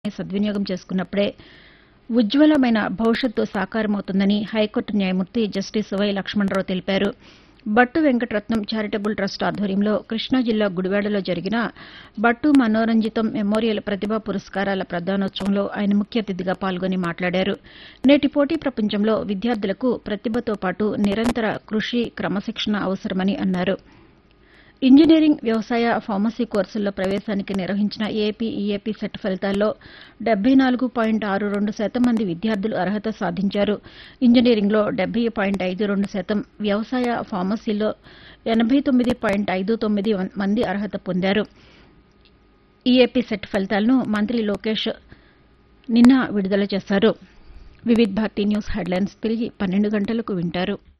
సద్వినియోగం చేసుకున్నప్పుడే ఉజ్వలమైన భవిష్యత్తు సాకారమవుతుందని హైకోర్టు న్యాయమూర్తి జస్టిస్ వై లక్ష్మణరావు తెలిపారు బట్టు వెంకటరత్నం చారిటబుల్ ట్రస్ట్ ఆధ్వర్యంలో కృష్ణా జిల్లా గుడివాడలో జరిగిన బట్టు మనోరంజితం మెమోరియల్ ప్రతిభా పురస్కారాల ప్రదానోత్సవంలో ఆయన ముఖ్య అతిథిగా పాల్గొని మాట్లాడారు నేటి పోటీ ప్రపంచంలో విద్యార్థులకు ప్రతిభతో పాటు నిరంతర కృషి క్రమశిక్షణ అవసరమని అన్నారు ఇంజనీరింగ్ వ్యవసాయ ఫార్మసీ కోర్సుల్లో ప్రవేశానికి నిర్వహించిన ఏపీ ఈఏపీ సెట్ ఫలితాల్లో డెబ్బై నాలుగు పాయింట్ ఆరు రెండు శాతం మంది విద్యార్థులు అర్హత సాధించారు ఇంజనీరింగ్లో డెబ్బై పాయింట్ ఐదు రెండు శాతం వ్యవసాయ ఫార్మసీలో ఎనబై తొమ్మిది పాయింట్ ఐదు తొమ్మిది మంది అర్హత పొందారు ఈఏపీ సెట్ ఫలితాలను మంత్రి లోకేష్ నిన్న విడుదల చేశారు వివిధ్ భారతి న్యూస్ హెడ్లైన్స్ తిరిగి పన్నెండు గంటలకు వింటారు